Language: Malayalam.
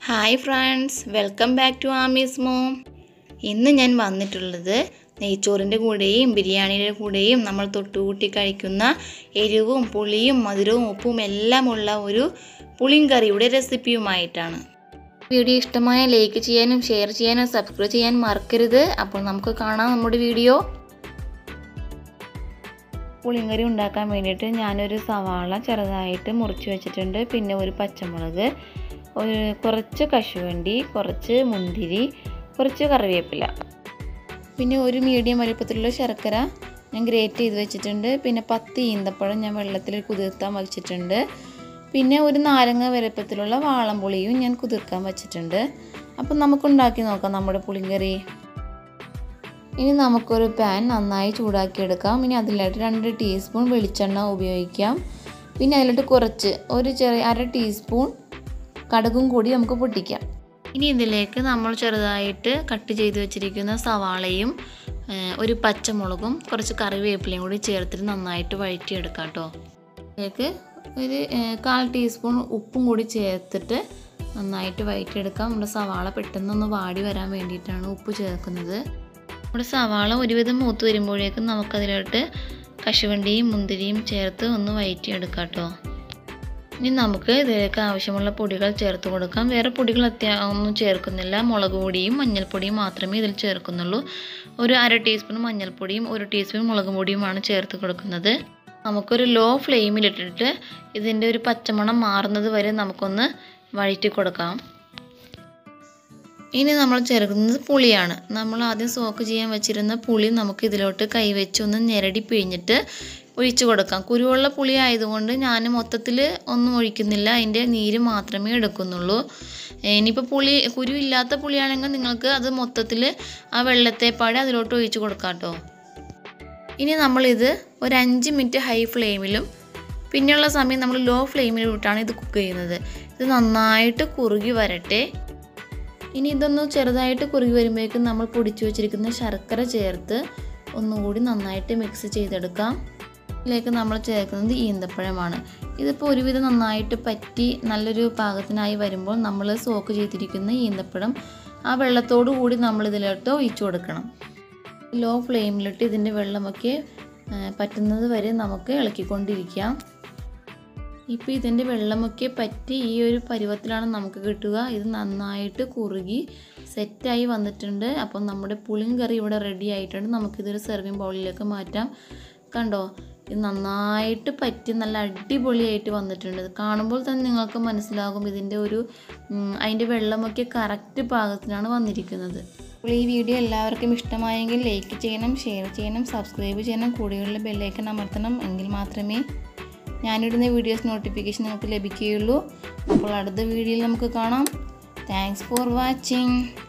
hi friends welcome back to Ami's mom ഇന്ന് ഞാൻ വന്നിട്ടുള്ളത് നെയ്ച്ചോറിൻ്റെ കൂടെയും ബിരിയാണിയുടെ കൂടെയും നമ്മൾ തൊട്ടുകൂട്ടി കഴിക്കുന്ന എരിവും പുളിയും മധുരവും ഉപ്പും എല്ലാമുള്ള ഒരു പുളിങ്കറിയുടെ റെസിപ്പിയുമായിട്ടാണ് വീഡിയോ ഇഷ്ടമായ ലൈക്ക് ചെയ്യാനും ഷെയർ ചെയ്യാനും സബ്സ്ക്രൈബ് ചെയ്യാൻ മറക്കരുത് അപ്പോൾ നമുക്ക് കാണാം നമ്മുടെ വീഡിയോ പുളിങ്കറി ഉണ്ടാക്കാൻ വേണ്ടിയിട്ട് ഞാനൊരു സവാള ചെറുതായിട്ട് മുറിച്ച് വെച്ചിട്ടുണ്ട് പിന്നെ ഒരു പച്ചമുളക് ഒരു കുറച്ച് കശുവണ്ടി കുറച്ച് മുന്തിരി കുറച്ച് കറിവേപ്പില പിന്നെ ഒരു മീഡിയം വലിപ്പത്തിലുള്ള ശർക്കര ഞാൻ ഗ്രേറ്റ് ചെയ്ത് വെച്ചിട്ടുണ്ട് പിന്നെ പത്ത് ഈന്തപ്പഴം ഞാൻ വെള്ളത്തിൽ കുതിർത്താൻ വെച്ചിട്ടുണ്ട് പിന്നെ ഒരു നാരങ്ങ വലുപ്പത്തിലുള്ള വാളംപുളിയും ഞാൻ കുതിർക്കാൻ വെച്ചിട്ടുണ്ട് അപ്പം നമുക്കുണ്ടാക്കി നോക്കാം നമ്മുടെ പുളിങ്കറി ഇനി നമുക്കൊരു പാൻ നന്നായി ചൂടാക്കിയെടുക്കാം ഇനി അതിലായിട്ട് രണ്ട് ടീസ്പൂൺ വെളിച്ചെണ്ണ ഉപയോഗിക്കാം പിന്നെ അതിലോട്ട് കുറച്ച് ഒരു ചെറിയ അര ടീസ്പൂൺ കടുകും കൂടി നമുക്ക് പൊട്ടിക്കാം ഇനി ഇതിലേക്ക് നമ്മൾ ചെറുതായിട്ട് കട്ട് ചെയ്ത് വെച്ചിരിക്കുന്ന സവാളയും ഒരു പച്ചമുളകും കുറച്ച് കറിവേപ്പിലയും കൂടി ചേർത്തിട്ട് നന്നായിട്ട് വഴറ്റിയെടുക്കാം കേട്ടോ ഇതിലേക്ക് ഒരു കാൽ ടീസ്പൂൺ ഉപ്പും കൂടി ചേർത്തിട്ട് നന്നായിട്ട് വഴറ്റിയെടുക്കാം നമ്മുടെ സവാള പെട്ടെന്നൊന്ന് വാടി വരാൻ വേണ്ടിയിട്ടാണ് ഉപ്പ് ചേർക്കുന്നത് നമ്മുടെ സവാള ഒരുവിധം മൂത്ത് വരുമ്പോഴേക്കും നമുക്കതിലോട്ട് കശുവണ്ടിയും മുന്തിരിയും ചേർത്ത് ഒന്ന് വഴറ്റിയെടുക്കാം കേട്ടോ ഇനി നമുക്ക് ഇതിലേക്ക് ആവശ്യമുള്ള പൊടികൾ ചേർത്ത് കൊടുക്കാം വേറെ പൊടികൾ അത്യാ ഒന്നും ചേർക്കുന്നില്ല മുളക് പൊടിയും മഞ്ഞൾപ്പൊടിയും മാത്രമേ ഇതിൽ ചേർക്കുന്നുള്ളൂ ഒരു അര ടീസ്പൂൺ മഞ്ഞൾപ്പൊടിയും ഒരു ടീസ്പൂൺ മുളക് പൊടിയുമാണ് ചേർത്ത് കൊടുക്കുന്നത് നമുക്കൊരു ലോ ഫ്ലെയിമിലിട്ടിട്ട് ഇതിൻ്റെ ഒരു പച്ചമണം മാറുന്നത് വരെ നമുക്കൊന്ന് വഴറ്റി കൊടുക്കാം ഇനി നമ്മൾ ചേർക്കുന്നത് പുളിയാണ് നമ്മൾ ആദ്യം സോക്ക് ചെയ്യാൻ വെച്ചിരുന്ന പുളി നമുക്ക് ഇതിലോട്ട് കൈവച്ച് ഒന്ന് ഞെരടി പിഴിഞ്ഞിട്ട് ഒഴിച്ചു കൊടുക്കാം കുരുവുള്ള പുളി ആയതുകൊണ്ട് ഞാൻ മൊത്തത്തിൽ ഒന്നും ഒഴിക്കുന്നില്ല അതിൻ്റെ നീര് മാത്രമേ എടുക്കുന്നുള്ളൂ ഇനിയിപ്പോൾ പുളി കുരു ഇല്ലാത്ത പുളിയാണെങ്കിൽ നിങ്ങൾക്ക് അത് മൊത്തത്തിൽ ആ വെള്ളത്തെ പാടി അതിലോട്ട് ഒഴിച്ചു കൊടുക്കാം കേട്ടോ ഇനി നമ്മളിത് ഒരു അഞ്ച് മിനിറ്റ് ഹൈ ഫ്ലെയിമിലും പിന്നെയുള്ള സമയം നമ്മൾ ലോ ഫ്ലെയിമിലും ഇട്ടാണ് ഇത് കുക്ക് ചെയ്യുന്നത് ഇത് നന്നായിട്ട് കുറുകി വരട്ടെ ഇനി ഇതൊന്ന് ചെറുതായിട്ട് കുറുകി വരുമ്പോഴേക്കും നമ്മൾ പൊടിച്ചു വെച്ചിരിക്കുന്ന ശർക്കര ചേർത്ത് ഒന്നുകൂടി നന്നായിട്ട് മിക്സ് ചെയ്തെടുക്കാം ഇതിലേക്ക് നമ്മൾ ചേർക്കുന്നത് ഈന്തപ്പഴമാണ് ഇതിപ്പോൾ ഒരുവിധം നന്നായിട്ട് പറ്റി നല്ലൊരു പാകത്തിനായി വരുമ്പോൾ നമ്മൾ സോക്ക് ചെയ്തിരിക്കുന്ന ഈന്തപ്പഴം ആ വെള്ളത്തോടു കൂടി നമ്മൾ ഇതിലോട്ട് ഒഴിച്ചു കൊടുക്കണം ലോ ഫ്ലെയിമിലിട്ട് ഇതിൻ്റെ വെള്ളമൊക്കെ പറ്റുന്നത് വരെ നമുക്ക് ഇളക്കിക്കൊണ്ടിരിക്കാം ഇപ്പോൾ ഇതിൻ്റെ വെള്ളമൊക്കെ പറ്റി ഈ ഒരു പരുവത്തിലാണ് നമുക്ക് കിട്ടുക ഇത് നന്നായിട്ട് കുറുകി സെറ്റായി വന്നിട്ടുണ്ട് അപ്പം നമ്മുടെ പുളിങ്കറി ഇവിടെ റെഡി ആയിട്ടുണ്ട് നമുക്കിതൊരു സെർവിങ് ബൗളിലേക്ക് മാറ്റാം കണ്ടോ ഇത് നന്നായിട്ട് പറ്റി നല്ല അടിപൊളിയായിട്ട് വന്നിട്ടുണ്ട് കാണുമ്പോൾ തന്നെ നിങ്ങൾക്ക് മനസ്സിലാകും ഇതിൻ്റെ ഒരു അതിൻ്റെ വെള്ളമൊക്കെ കറക്റ്റ് പാകത്തിനാണ് വന്നിരിക്കുന്നത് അപ്പോൾ ഈ വീഡിയോ എല്ലാവർക്കും ഇഷ്ടമായെങ്കിൽ ലൈക്ക് ചെയ്യണം ഷെയർ ചെയ്യണം സബ്സ്ക്രൈബ് ചെയ്യണം കൂടെയുള്ള ബെല്ലൈക്കൺ അമർത്തണം എങ്കിൽ മാത്രമേ ഞാനിടുന്ന വീഡിയോസ് നോട്ടിഫിക്കേഷൻ നിങ്ങൾക്ക് ലഭിക്കുകയുള്ളൂ അപ്പോൾ അടുത്ത വീഡിയോയിൽ നമുക്ക് കാണാം താങ്ക്സ് ഫോർ വാച്ചിങ്